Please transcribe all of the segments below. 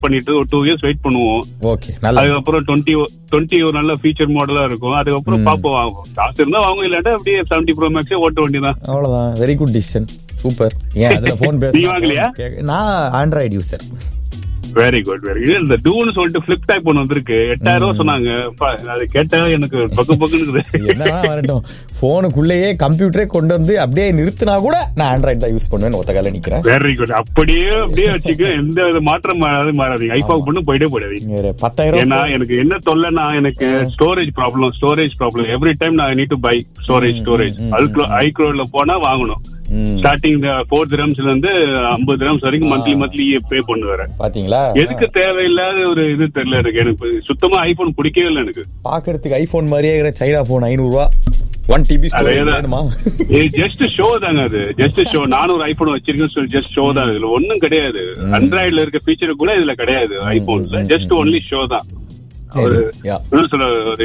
பண்ணிட்டு ஒரு two years wait பண்ணுவோம் ஓகே நல்ல அதுக்கப்புறம் டுவெண்ட்டி டுவெண்ட்டி ஒரு நல்ல ஃபீச்சர் மாடலா இருக்கும் அதுக்கப்புறம் பாப்போம் வாங்குவோம் காசு இருந்தா வாங்குவோம் இல்லாட்டா அப்படியே செவன்டி ப்ரோ மேக்ஸே ஓட்ட வேண்டியதான் அவ்வளவுதான் வெரி குட் டிசிஷன் சூப்பர் ஏன் அதுல போன் பேச நீ வாங்கலையா? நான் Android user very good very good இந்த டூன்னு சொல்லிட்டு பிளிப் டைப் ஒன்று வந்திருக்கு எட்டாயிரம் ரூபா சொன்னாங்க அப்பா, அது கேட்டா எனக்கு பக்கு பக்குன்னு என்னன்னா வரட்டும் போனுக்குள்ளேயே கம்ப்யூட்டரே கொண்டு வந்து அப்படியே நிறுத்தினா கூட நான் ஆண்ட்ராய்டு தான் யூஸ் பண்ணுவேன் ஒத்த கால நிக்கிறேன் வெரி குட் அப்படியே அப்படியே வச்சுக்க எந்த வித மாற்றம் மாறாது மாறாதீங்க ஐபாவுக்கு பண்ணு போயிட்டே போயிடாதீங்க இங்க பத்தாயிரம் ஏன்னா எனக்கு என்ன தொல்லைன்னா எனக்கு storage problem storage problem every time நான் need to buy storage storage ஐக்ரோல போனா வாங்கணும் ம். ஸ்டார்டிங் ஃபோர் திரம்ஸ்ல இருந்து ஐம்பது திரம்ஸ் வரைக்கும் மந்த்லி மந்த்லி பே பண்ணுவேன் பாத்தீங்களா எதுக்கு தேவையில்லாத ஒரு இது தெரியல எனக்கு எனக்கு சுத்தமா ஐபோன் பிடிக்கவே இல்லை எனக்கு பாக்குறதுக்கு ஐபோன் மாதிரியே இருக்கிற சைனா போன் ஐநூறு ரூபா ஒன் டிபி ஸ்டோரேஜ் வேணுமா ஜஸ்ட் ஷோ தாங்க அது ஜஸ்ட் ஷோ நானும் ஒரு ஐபோன் வச்சிருக்கேன் சொல்லி ஜஸ்ட் ஷோ தான் இதுல ஒண்ணும் கிடையாது ஆண்ட்ராய்டுல இருக்க ஃபீச்சர் கூட இதுல கிடையாது ஐபோன்ல ஜஸ்ட் ஒன்லி ஷோ தான் ஒரு Yeah. என்ன சொல்ல ஒரு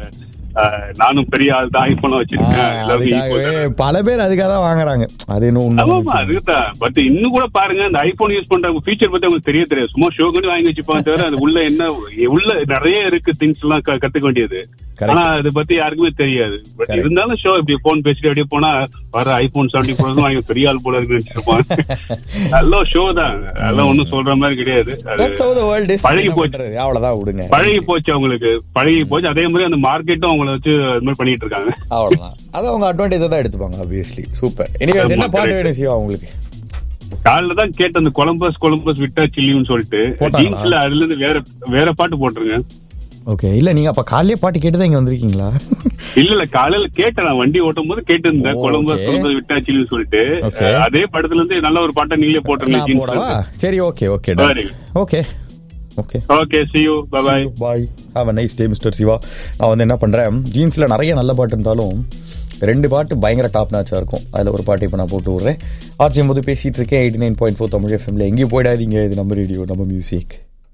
அஹ், நானும் பெரிய ஆள் தான் ஐபோன் வச்சிருக்கேன் எல்லாமே equal அதுக்காகவே தான். பல பேர் அதுக்காக தான் வாங்குறாங்க அது இன்னும் ஆமாமா உண்மை அதுதான் பட் இன்னும் கூட பாருங்க இந்த ஐபோன் யூஸ் பண்ற ஃபீச்சர் பத்தி உங்களுக்கு தெரிய தெரியாது சும்மா ஷோ பண்ணி வாங்கி வச்சுப்பாங்க தவிர அது உள்ள என்ன உள்ள நிறைய இருக்கு திங்ஸ் எல்லாம் க- கத்துக்க வேண்டியது Correct. ஆனா அதை பத்தி யாருக்குமே தெரியாது பட் Correct. இருந்தாலும் ஷோ இப்படி போன் பேசிட்டு அப்படியே போனா வர ஐபோன் செவன்டி ப்ரோ வாங்கி பெரிய ஆள் போல இருக்குன்னு நினைச்சிருப்பாங்க நல்ல ஷோ தான் அதெல்லாம் ஒண்ணும் சொல்ற மாதிரி கிடையாது அது That's how the world is. பழகி என்ன போச்சு. பண்றது? அவ்வளவுதான் விடுங்க பழகி போச்சு அவங்களுக்கு பழகி போச்சு அதே மாதிரி அந்த மார்க்கெட்டும் அவங்கள வச்சு அது மாதிரி பண்ணிட்டு இருக்காங்க அவ்வளவுதான் அது அவங்க அட்வான்டேஜா தான் எடுத்துப்பாங்க ஆப்வியஸ்லி சூப்பர் எனிவேஸ் என்ன ஆமா, பாட்டு correct. வேணும் சிவா உங்களுக்கு காலைல தான் கேட்ட அந்த கொலம்பஸ் கொலம்பஸ் விட்டா சில்லின்னு சொல்லிட்டு போட்டாங்களா? ஜீன்ஸ்ல அதுல இருந்து வேற வேற பாட்டு போட்டுருங்க ஓகே இல்ல நீங்க அப்ப காலையிலே பாட்டு கேட்டு தான் இங்க வந்திருக்கீங்களா இல்ல இல்ல காலையில கேட்டேன் நான் வண்டி ஓட்டும் போது கேட்டு இருந்தேன் ஓ, கொலம்பஸ் okay. கொலம்பஸ் விட்டாச்சின்னு சொல்லிட்டு Okay. அஹ், அதே படத்துல இருந்து நல்ல ஒரு பாட்டை நீங்களே போட்டுருங்க நான் போடவா சரி okay okay Very good. Okay okay okay see you bye bye have a nice day mister Shiva நான் வந்து என்ன பண்றேன் ஜீன்ஸ்ல நிறைய நல்ல பாட்டு இருந்தாலும் ரெண்டு பாட்டு பயங்கர டாப் நாச்சா இருக்கும் அதுல ஒரு பாட்டு இப்போ நான் போட்டு விடுறேன் ஆர்ஜிஎம் போது பேசிட்டு இருக்கேன் eighty nine point four Tamil எஃப்எம்ல எங்கேயும் போயிடாதீங்க இது நம்ம ரேடியோ நம்ம music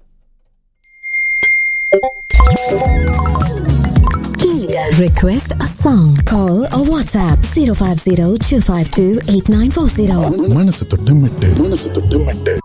Request a song. Call or WhatsApp 050 252 8940. மனசு தொட்டு மெட்டு மனசு தொட்டு மெட்டு